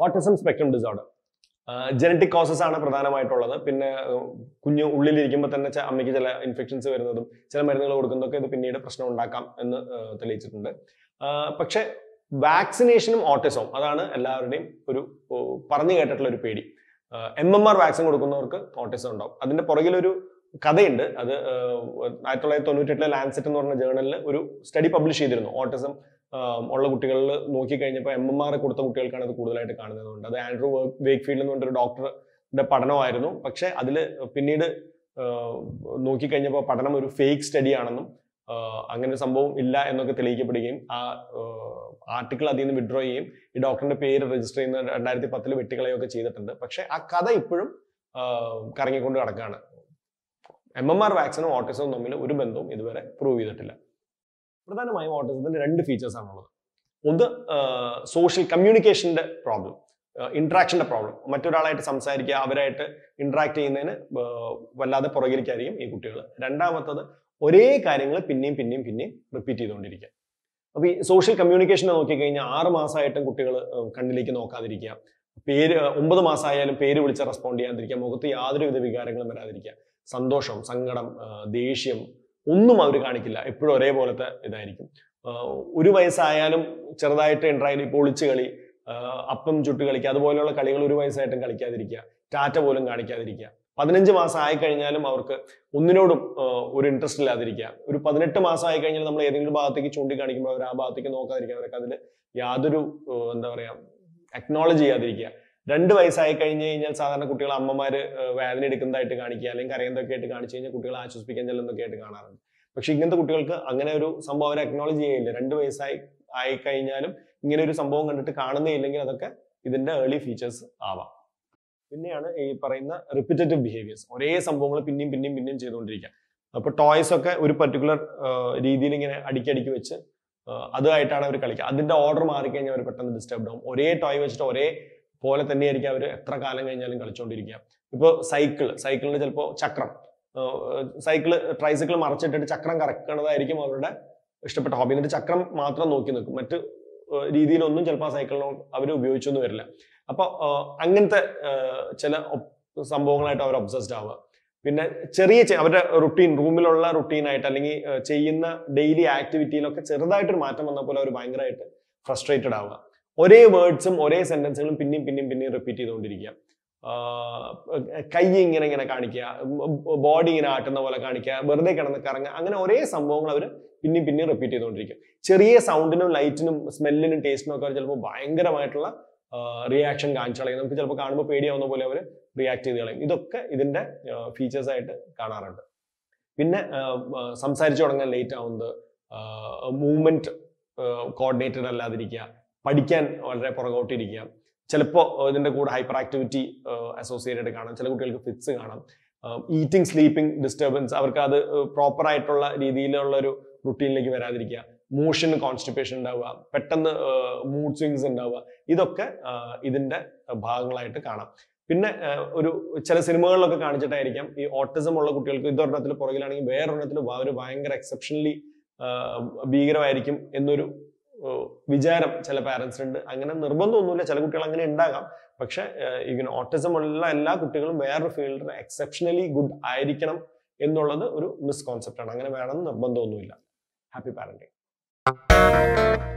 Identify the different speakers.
Speaker 1: autism spectrum disorder genetic causes ആണ് പ്രധാനമായിട്ടുള്ളത് പിന്നെ ഏഹ്, കുഞ്ഞ് ഉള്ളിലിരിക്കുമ്പോൾ തന്നെ ചെ- അമ്മയ്ക്ക് ചില ഇൻഫെക്ഷൻസ് വരുന്നതും ചില മരുന്നുകൾ കൊടുക്കുന്നതൊക്കെ ഇത് പിന്നീട് പ്രശ്നം ഉണ്ടാക്കാം എന്ന് ഏഹ്, തെളിയിച്ചിട്ടുണ്ട് ആഹ്, പക്ഷെ വാക്സിനേഷനും ഓട്ടിസവും അതാണ് എല്ലാവരുടെയും ഒരു ഓ, പറഞ്ഞു കേട്ടിട്ടുള്ള ഒരു പേടി എം എം ആർ വാക്സിൻ കൊടുക്കുന്നവർക്ക് ഓട്ടിസം ഉണ്ടാവും അതിന്റെ പുറകിലൊരു കഥയുണ്ട് അത് ഏഹ്, ആയിരത്തി തൊള്ളായിരത്തി തൊണ്ണൂറ്റെട്ടിലെ ലാൻസെറ്റ് എന്ന് പറഞ്ഞ ജേണലിൽ ഒരു സ്റ്റഡി പബ്ലിഷ് ചെയ്തിരുന്നു ഓട്ടിസം ആഹ് ഉള്ള കുട്ടികളിൽ നോക്കിക്കഴിഞ്ഞപ്പോൾ എം എം ആർ കൊടുത്ത കുട്ടികൾക്കാണ് അത് കൂടുതലായിട്ട് കാണുന്നതുകൊണ്ട് അത് ആൻഡ്രൂ വേക്ക് ഫീൽഡ് എന്ന് പറഞ്ഞൊരു ഡോക്ടറുടെ പഠനമായിരുന്നു പക്ഷെ അതിൽ പിന്നീട് ആഹ് നോക്കിക്കഴിഞ്ഞപ്പോൾ പഠനം ഒരു ഫേക്ക് സ്റ്റഡി ആണെന്നും ആഹ് അങ്ങനെ ഒരു സംഭവം ഇല്ല എന്നൊക്കെ തെളിയിക്കപ്പെടുകയും ആ ആർട്ടിക്കിൾ അതിൽ നിന്ന് വിഡ്രോ ചെയ്യുകയും ഈ ഡോക്ടറിന്റെ പേര് രജിസ്റ്റർ ചെയ്യുന്ന രണ്ടായിരത്തി പത്തിൽ വെട്ടിക്കളയൊക്കെ ചെയ്തിട്ടുണ്ട് പക്ഷെ ആ കഥ ഇപ്പോഴും ആഹ് കറങ്ങിക്കൊണ്ട് കിടക്കുകയാണ് എം എം ആർ വാക്സിനും ഓട്ടിസവും തമ്മിൽ ഒരു ബന്ധവും ഇതുവരെ പ്രൂവ് ചെയ്തിട്ടില്ല പ്രധാനമായും ഓട്ടിസത്തിന്റെ രണ്ട് ഫീച്ചേഴ്സ് ആണുള്ളത് ഒന്ന് സോഷ്യൽ കമ്മ്യൂണിക്കേഷന്റെ പ്രോബ്ലം ഇന്ററാക്ഷന്റെ പ്രോബ്ലം മറ്റൊരാളായിട്ട് സംസാരിക്കുക അവരായിട്ട് ഇന്ററാക്ട് ചെയ്യുന്നതിന് ആഹ് വല്ലാതെ പുറകിലേക്കായിരിക്കും ഈ കുട്ടികൾ രണ്ടാമത്തത് ഒരേ കാര്യങ്ങൾ പിന്നെയും പിന്നെയും പിന്നെയും റിപ്പീറ്റ് ചെയ്തുകൊണ്ടിരിക്കുക അപ്പൊ ഈ സോഷ്യൽ കമ്മ്യൂണിക്കേഷനെ നോക്കിക്കഴിഞ്ഞാൽ ആറ് മാസമായിട്ടും കുട്ടികൾ കണ്ണിലേക്ക് നോക്കാതിരിക്കുക പേര് ആഹ് ഒമ്പത് മാസമായാലും പേര് വിളിച്ച് റെസ്പോണ്ട് ചെയ്യാതിരിക്കുക മുഖത്ത് യാതൊരുവിധ വികാരങ്ങളും വരാതിരിക്കുക സന്തോഷം സങ്കടം ആഹ് ദേഷ്യം ഒന്നും അവർ കാണിക്കില്ല എപ്പോഴും ഒരേപോലത്തെ ഇതായിരിക്കും ആഹ് ഒരു വയസ്സായാലും ചെറുതായിട്ട് ഇന്ററായാലും ഇപ്പോൾ ഒളിച്ചു കളി ആഹ് അപ്പം ചുട്ട് കളിക്കുക അതുപോലെയുള്ള കളികൾ ഒരു വയസ്സായിട്ടും കളിക്കാതിരിക്കുക ടാറ്റ പോലും കാണിക്കാതിരിക്കുക പതിനഞ്ച് മാസം ആയി കഴിഞ്ഞാലും അവർക്ക് ഒന്നിനോടും ആഹ് ഒരു ഇൻട്രസ്റ്റ് ഇല്ലാതിരിക്കുക ഒരു പതിനെട്ട് മാസം ആയി കഴിഞ്ഞാൽ നമ്മൾ ഏതെങ്കിലും ഭാഗത്തേക്ക് ചൂണ്ടിക്കാണിക്കുമ്പോൾ അവർ ആ ഭാഗത്തേക്ക് നോക്കാതിരിക്കുക അവർക്ക് അതിൽ യാതൊരു ആഹ് എന്താ പറയാ അക്നോളജ് ചെയ്യാതിരിക്കുക രണ്ട് വയസ്സായി കഴിഞ്ഞ് കഴിഞ്ഞാൽ സാധാരണ കുട്ടികൾ അമ്മമാര് ആഹ് വേദന എടുക്കുന്നതായിട്ട് കാണിക്കുക അല്ലെങ്കിൽ കരയുന്നതൊക്കെ ആയിട്ട് കാണിച്ചു കഴിഞ്ഞാൽ കുട്ടികളെ ആശ്വസിപ്പിക്കാൻ ചെല്ലുന്നതൊക്കെ ആയിട്ട് കാണാറുണ്ട് പക്ഷെ ഇങ്ങനത്തെ കുട്ടികൾക്ക് അങ്ങനെ ഒരു സംഭവം അവർ അക്നോളജ് ചെയ്യില്ല രണ്ട് വയസ്സായി ആയി കഴിഞ്ഞാലും ഇങ്ങനെ ഒരു സംഭവം കണ്ടിട്ട് കാണുന്നേ ഇല്ലെങ്കിൽ അതൊക്കെ ഇതിന്റെ ഏർലി ഫീച്ചേഴ്സ് ആവാം പിന്നെയാണ് ഈ പറയുന്ന റിപ്പീറ്റേറ്റീവ് ബിഹേവിയേഴ്സ് ഒരേ സംഭവങ്ങൾ പിന്നെയും പിന്നെയും പിന്നെയും ചെയ്തുകൊണ്ടിരിക്കുക അപ്പൊ ടോയ്സ് ഒക്കെ ഒരു പർട്ടിക്കുലർ രീതിയിൽ ഇങ്ങനെ അടിക്കടിക്ക് വെച്ച് ആഹ് അതുമായിട്ടാണ് അവർ കളിക്കുക അതിന്റെ ഓർഡർ മാറിക്കഴിഞ്ഞാൽ അവർ പെട്ടെന്ന് ഡിസ്റ്റർബ്ഡ് ആവും ഒരേ ടോയ് വെച്ചിട്ട് ഒരേ പോലെ തന്നെയായിരിക്കും അവർ എത്ര കാലം കഴിഞ്ഞാലും കളിച്ചുകൊണ്ടിരിക്കുക ഇപ്പോൾ സൈക്കിൾ സൈക്കിളിന് ചിലപ്പോൾ ചക്രം സൈക്കിൾ ട്രൈസൈക്കിൾ മറച്ചിട്ടിട്ട് ചക്രം കറക്കണതായിരിക്കും അവരുടെ ഇഷ്ടപ്പെട്ട ഹോബി എന്നിട്ട് ചക്രം മാത്രം നോക്കി നിൽക്കും മറ്റ് ഏഹ് രീതിയിലൊന്നും ചിലപ്പോൾ ആ സൈക്കിളിനോ അവർ ഉപയോഗിച്ചൊന്നും വരില്ല അപ്പോൾ അങ്ങനത്തെ ഏഹ് ചില ഒപ്- സംഭവങ്ങളായിട്ട് അവർ ഒബ്സസ്ഡ് ആവുക പിന്നെ ചെറിയ ചെ- അവരുടെ റുട്ടീൻ റൂമിലുള്ള റുട്ടീനായിട്ട് അല്ലെങ്കിൽ ഏഹ് ചെയ്യുന്ന ഡെയിലി ആക്ടിവിറ്റിയിലൊക്കെ ചെറുതായിട്ടൊരു മാറ്റം വന്ന പോലെ അവർ ഭയങ്കരമായിട്ട് ഫ്രസ്ട്രേറ്റഡ് ആവുക ഒരേ വേർഡ്സും ഒരേ സെന്റൻസുകളും പിന്നെയും പിന്നെയും പിന്നെയും റിപ്പീറ്റ് ചെയ്തുകൊണ്ടിരിക്കുക ആഹ് കൈ ഇങ്ങനെ ഇങ്ങനെ കാണിക്കുക ബോഡി ഇങ്ങനെ ആട്ടുന്ന പോലെ കാണിക്കുക വെറുതെ കിടന്ന് കറങ്ങുക അങ്ങനെ ഒരേ സംഭവങ്ങൾ അവർ പിന്നെയും പിന്നെയും റിപ്പീറ്റ് ചെയ്തുകൊണ്ടിരിക്കും ചെറിയ സൗണ്ടിനും ലൈറ്റിനും സ്മെല്ലിനും ടേസ്റ്റിനും ഒക്കെ അവർ ചിലപ്പോൾ ഭയങ്കരമായിട്ടുള്ള റിയാക്ഷൻ കാണിച്ചു കളയും നമുക്ക് ചിലപ്പോൾ കാണുമ്പോൾ പേടിയാവുന്ന പോലെ അവർ റിയാക്ട് ചെയ്ത് കളയും ഇതൊക്കെ ഇതിന്റെ ഫീച്ചേഴ്സ് ആയിട്ട് കാണാറുണ്ട് പിന്നെ ആഹ് ആഹ് സംസാരിച്ചു തുടങ്ങാൻ ലേറ്റ് ആവുന്നത് മൂവ്മെന്റ് കോർഡിനേറ്റഡ് അല്ലാതിരിക്കുക പഠിക്കാൻ വളരെ പുറകോട്ടിരിക്കുക ചിലപ്പോൾ ഇതിന്റെ കൂടെ ഹൈപ്പർ ആക്ടിവിറ്റി അസോസിയേറ്റഡ് കാണാം ചില കുട്ടികൾക്ക് ഫിറ്റ്സ് കാണാം ഈറ്റിംഗ് സ്ലീപ്പിംഗ് ഡിസ്റ്റർബൻസ് അവർക്ക് അത് പ്രോപ്പർ ആയിട്ടുള്ള രീതിയിലുള്ള ഒരു റുട്ടീനിലേക്ക് വരാതിരിക്കുക മോഷൻ കോൺസ്റ്റിപ്പേഷൻ ഉണ്ടാവുക പെട്ടെന്ന് മൂഡ് സ്വിങ്സ് ഉണ്ടാവുക ഇതൊക്കെ ആഹ് ഇതിന്റെ ഭാഗങ്ങളായിട്ട് കാണാം പിന്നെ ആഹ് ഒരു ചില സിനിമകളിലൊക്കെ കാണിച്ചിട്ടായിരിക്കാം ഈ ഓട്ടിസം ഉള്ള കുട്ടികൾക്ക് ഇതൊരെണ്ണത്തിൽ പുറകിലാണെങ്കിൽ വേറൊരെണ്ണത്തിൽ അവർ ഭയങ്കര എക്സെപ്ഷനലി ഭീകരമായിരിക്കും എന്നൊരു ആഹ് വിചാരം ചില പാരൻസിനുണ്ട് അങ്ങനെ നിർബന്ധമൊന്നുമില്ല ചില കുട്ടികൾ അങ്ങനെ ഉണ്ടാകാം പക്ഷെ ആഹ് ഇങ്ങനെ ഓട്ടിസം ഉള്ള എല്ലാ കുട്ടികളും വേറൊരു ഫീൽഡിൽ എക്സെപ്ഷനലി ഗുഡ് ആയിരിക്കണം എന്നുള്ളത് ഒരു മിസ്കോൺസെപ്റ്റ് ആണ് അങ്ങനെ വേണമെന്ന് നിർബന്ധമൊന്നുമില്ല ഹാപ്പി പാരന്റിങ്